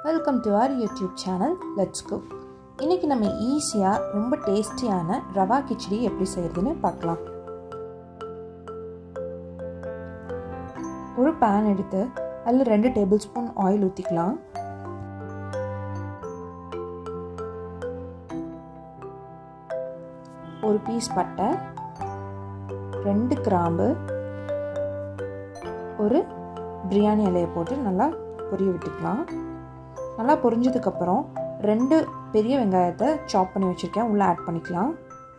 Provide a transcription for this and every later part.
welcome to our YouTube channel let's cook இன்றைக்கி நம்ம ஈஸியாக ரொம்ப டேஸ்டியான ரவா கிச்சடி எப்படி செய்கிறதுன்னு பார்க்கலாம் ஒரு பேன் எடுத்து அதில் ரெண்டு டேபிள் ஸ்பூன் ஆயில் ஊற்றிக்கலாம் ஒரு பீஸ் பட்டை ரெண்டு கிராம்பு ஒரு பிரியாணி இலையை போட்டு நல்லா பொரிய விட்டுக்கலாம் நல்லா பொரிஞ்சதுக்கப்புறம் ரெண்டு பெரிய வெங்காயத்தை சாப் பண்ணி வச்சுருக்கேன் உள்ளே ஆட் பண்ணிக்கலாம்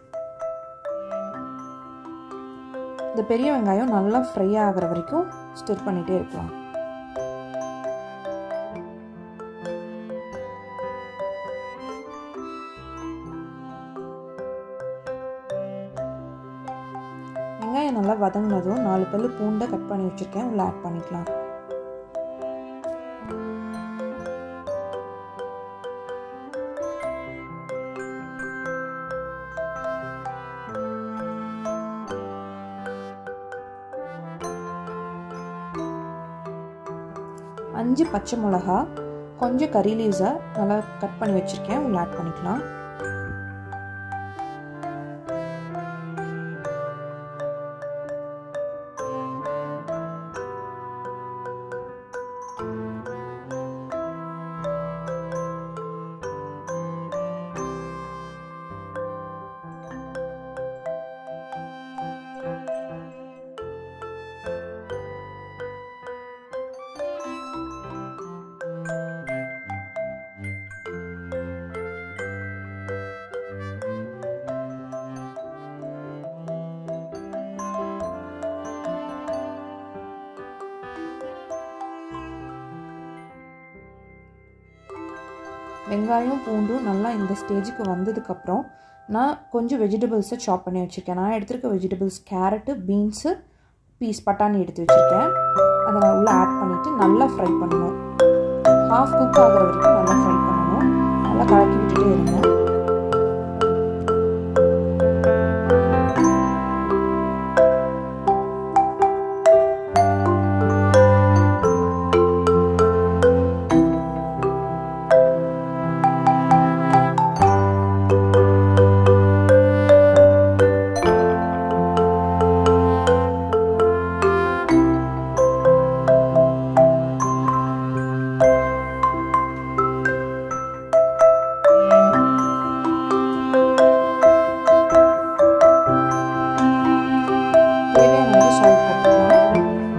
இந்த பெரிய வெங்காயம் நல்லா ஃப்ரை ஆகிற வரைக்கும் ஸ்டிர் பண்ணிகிட்டே இருக்கலாம் வெங்காயம் நல்லா வதங்கினதும் நாலு பல்லு பூண்டை கட் பண்ணி வச்சுருக்கேன் உள்ளே ஆட் பண்ணிக்கலாம் அஞ்சு பச்சை மிளகா கொஞ்சம் கறி லீவ்ஸை நல்லா கட் பண்ணி வச்சுருக்கேன் உள்ள ஆட் பண்ணிக்கலாம் வெங்காயம் பூண்டும் நல்லா இந்த ஸ்டேஜுக்கு வந்ததுக்கப்புறம் நான் கொஞ்சம் வெஜிடபிள்ஸை சாப் பண்ணி வச்சுருக்கேன் நான் எடுத்திருக்க வெஜிடபிள்ஸ் கேரட்டு பீன்ஸு பீஸ் பட்டாணி எடுத்து வச்சுருக்கேன் அதை நான் உள்ளே ஆட் பண்ணிவிட்டு நல்லா ஃப்ரை பண்ணணும் ஹாஃப் குக் ஆகிற வரைக்கும் நல்லா ஃப்ரை பண்ணணும் நல்லா கலக்கி விட்டுட்டே இருங்க தேவையான சால்ட் போட்டுக்கலாம்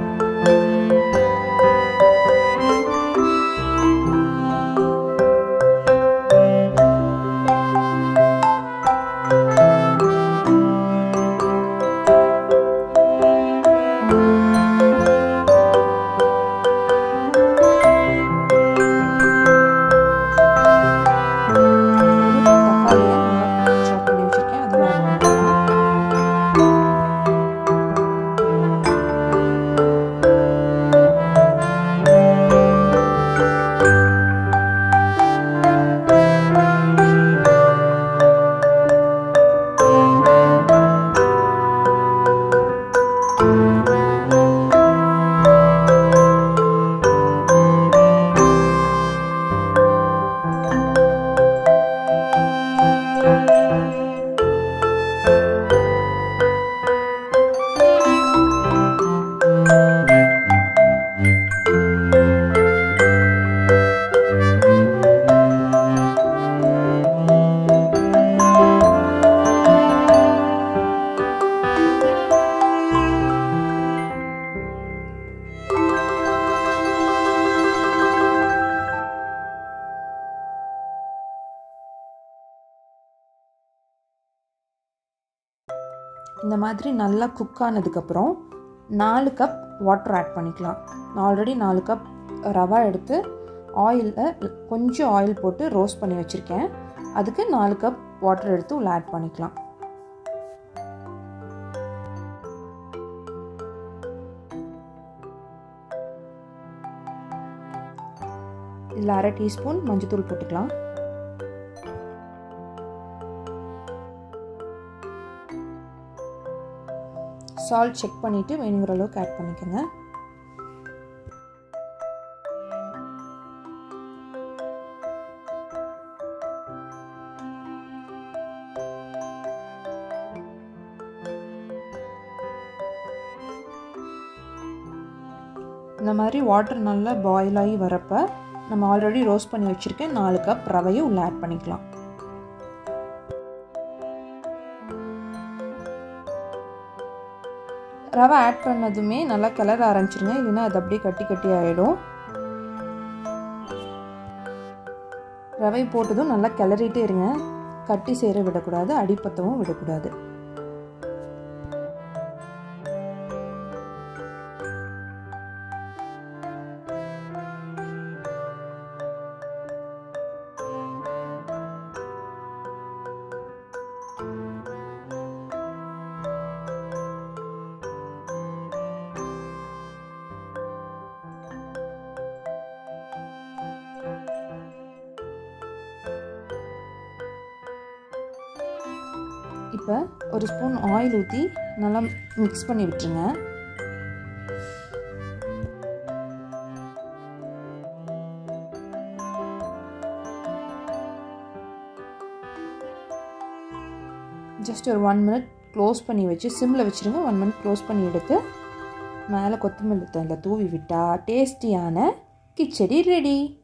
தக்காளியை நல்லா சாப் பண்ணி வச்சுருக்கேன் அதுவும் ஆட் பண்ணிக்கலாம் இந்த மாதிரி நல்லா குக் ஆனதுக்கப்புறம் நாலு கப் வாட்டர் ஆட் பண்ணிக்கலாம் நான் ஆல்ரெடி நாலு கப் ரவா எடுத்து ஆயிலில் கொஞ்சம் ஆயில் போட்டு ரோஸ்ட் பண்ணி வச்சுருக்கேன் அதுக்கு நாலு கப் வாட்டர் எடுத்து உள்ள ஆட் பண்ணிக்கலாம் இதில் அரை டீஸ்பூன் மஞ்சத்தூள் போட்டுக்கலாம் சால்ட் செக் பண்ணிவிட்டு வேணுங்கிற அளவுக்கு ஆட் பண்ணிக்கோங்க இந்த மாதிரி வாட்டர் நல்லா பாயில் ஆகி வரப்போ நம்ம ஆல்ரெடி ரோஸ்ட் பண்ணி வச்சுருக்கேன் நாலு கப் ரவையை உள்ளே ஆட் பண்ணிக்கலாம் ரவை ஆட் பண்ணதுமே நல்லா கிளற ஆரம்பிச்சிருங்க இல்லைன்னா அது அப்படியே கட்டி கட்டி ஆகிடும் ரவை போட்டதும் நல்லா கிளறிட்டே இருங்க கட்டி சேர விடக்கூடாது அடிப்பத்தவும் விடக்கூடாது இப்போ ஒரு ஸ்பூன் ஆயில் ஊற்றி நல்லா மிக்ஸ் பண்ணி விட்டுருங்க ஜஸ்ட் ஒரு ஒன் மினிட் க்ளோஸ் பண்ணி வச்சு சிம்மில் வச்சுருங்க ஒன் மினிட் க்ளோஸ் பண்ணி எடுத்து மேலே கொத்தமல்லி தூவி விட்டால் டேஸ்டியான கிச்சடி ரெடி